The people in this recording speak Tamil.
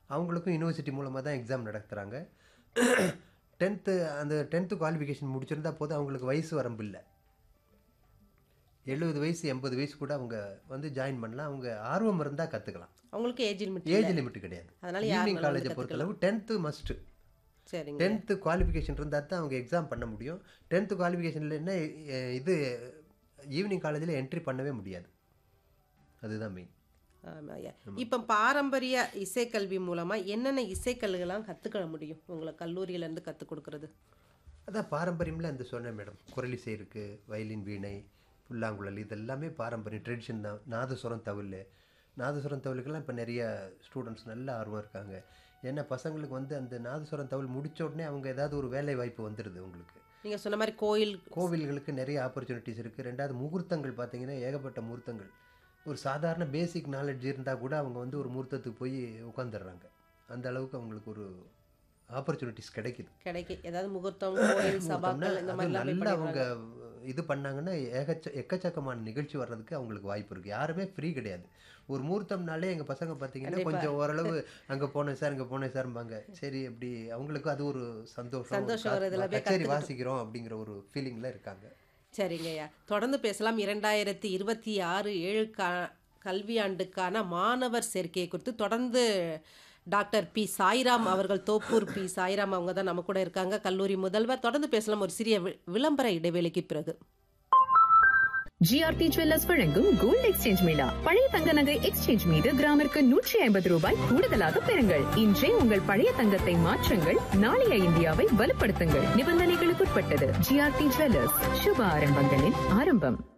அவங்களுக்கும் யூனிவர்சிட்டி மூலமாக தான் எக்ஸாம் நடத்துகிறாங்க டென்த்து அந்த டென்த்து குவாலிஃபிகேஷன் முடிச்சிருந்தா போதும் அவங்களுக்கு வயசு வரம்பு இல்லை எழுபது வயசு எண்பது வயசு கூட அவங்க வந்து ஜாயின் பண்ணலாம் அவங்க ஆர்வம் இருந்தால் கற்றுக்கலாம் அவங்களுக்கு ஏஜ் லிமிட் ஏஜ் லிமிட் கிடையாது அதனால யார் ஈவினிங் வேணாலும் காலேஜை பொறுத்தளவு டென்த்து மஸ்ட்டு சரிங்க டென்த்து குவாலிஃபிகேஷன் இருந்தால் தான் அவங்க எக்ஸாம் பண்ண முடியும் டென்த்து குவாலிஃபிகேஷனில் என்ன அஹ், இது ஈவினிங் காலேஜில் என்ட்ரி பண்ணவே முடியாது அதுதான் மெயின் ஆமா ஐயா இப்போ பாரம்பரிய இசைக்கல்வி மூலமா என்னென்ன இசைக்கல்விலாம் கத்துக்க முடியும் உங்களை கல்லூரியில இருந்து கற்றுக் கொடுக்கறது அதான் பாரம்பரியம்ல அந்த சொன்னேன் மேடம் குரலிசை இருக்குது வயலின் வீணை புல்லாங்குழல் இது எல்லாமே பாரம்பரியம் ட்ரெடிஷன் தான் நாதஸ்வரம் தவில் நாதஸ்வரம் தவிலுக்கெல்லாம் இப்போ நிறைய ஸ்டூடெண்ட்ஸ் நல்ல ஆர்வம் இருக்காங்க ஏன்னா பசங்களுக்கு வந்து அந்த நாதஸ்வரம் தவில் முடிச்ச உடனே அவங்க ஏதாவது ஒரு வேலை வாய்ப்பு வந்துடுது உங்களுக்கு நீங்க சொன்ன மாதிரி கோயில் கோவில்களுக்கு நிறைய ஆப்பர்ச்சுனிட்டிஸ் இருக்குது ரெண்டாவது முகூர்த்தங்கள் பார்த்தீங்கன்னா ஏகப்பட்ட முகூர்த்தங்கள் ஒரு சாதாரண பேசிக் நாலேஜ் இருந்தால் கூட அவங்க வந்து ஒரு முகூர்த்தத்துக்கு போய் உட்காந்துடுறாங்க அந்த அளவுக்கு அவங்களுக்கு ஒரு ஆப்பர்ச்சுனிட்டிஸ் கிடைக்குது கிடைக்கும் ஏதாவது முகூர்த்தம் கோயில் சபாக்கள் இந்த அது மாதிரிலாம் போய் நல்லா அவங்க பண்ணிடுறாங்க. இது பண்ணாங்கன்னா ஏகச்ச எக்கச்சக்கமான நிகழ்ச்சி வர்றதுக்கு அவங்களுக்கு வாய்ப்பு இருக்குது யாருமே ஃப்ரீ கிடையாது ஒரு முகூர்த்தம்னாலே எங்கள் பசங்க பார்த்தீங்கன்னா கொஞ்சம் ஓரளவு அங்கே போனேன் சார் இங்கே போனேன் சார்பாங்க சரி அப்படி அவங்களுக்கு அது ஒரு சந்தோஷம் ஒரு சந்தோஷம் கா- வருதுல, அப்படியே கச்சேரி கத்துக்கிட்டோம். வாசிக்கிறோம் அப்படிங்கிற ஒரு ஃபீலிங்கில் இருக்காங்க சரிங்க ஐயா தொடர்ந்து பேசலாம் இரண்டாயிரத்தி இருபத்தி ஆறு ஏழு கா கல்வியாண்டுக்கான மாணவர் சேர்க்கையை குறித்து தொடர்ந்து டாக்டர் பி சாய்ராம் அவர்கள் தோப்பூர் பி சாய்ராம் அவங்க தான் நம்ம கூட இருக்காங்க கல்லூரி முதல்வர் தொடர்ந்து பேசலாம் ஒரு சிறிய வி- விளம்பர இடைவேளைக்கு பிறகு ஜிஆர்டி ஜுவல்லர்ஸ் வழங்கும் கோல்ட் எக்ஸ்சேஞ்ச் மேளா பழைய தங்க நகை எக்ஸ்சேஞ்ச் மீது கிராமிற்கு நூற்றி ஐம்பது ரூபாய் கூடுதலாக பெறுங்கள் இன்றே உங்கள் பழைய தங்கத்தை மாற்றுங்கள் நாளைய இந்தியாவை வலுப்படுத்துங்கள் நிபந்தனைகளுக்குட்பட்டது ஜிஆர்டி ஜுவல்லர்ஸ் சுப ஆரம்பங்களின் ஆரம்பம்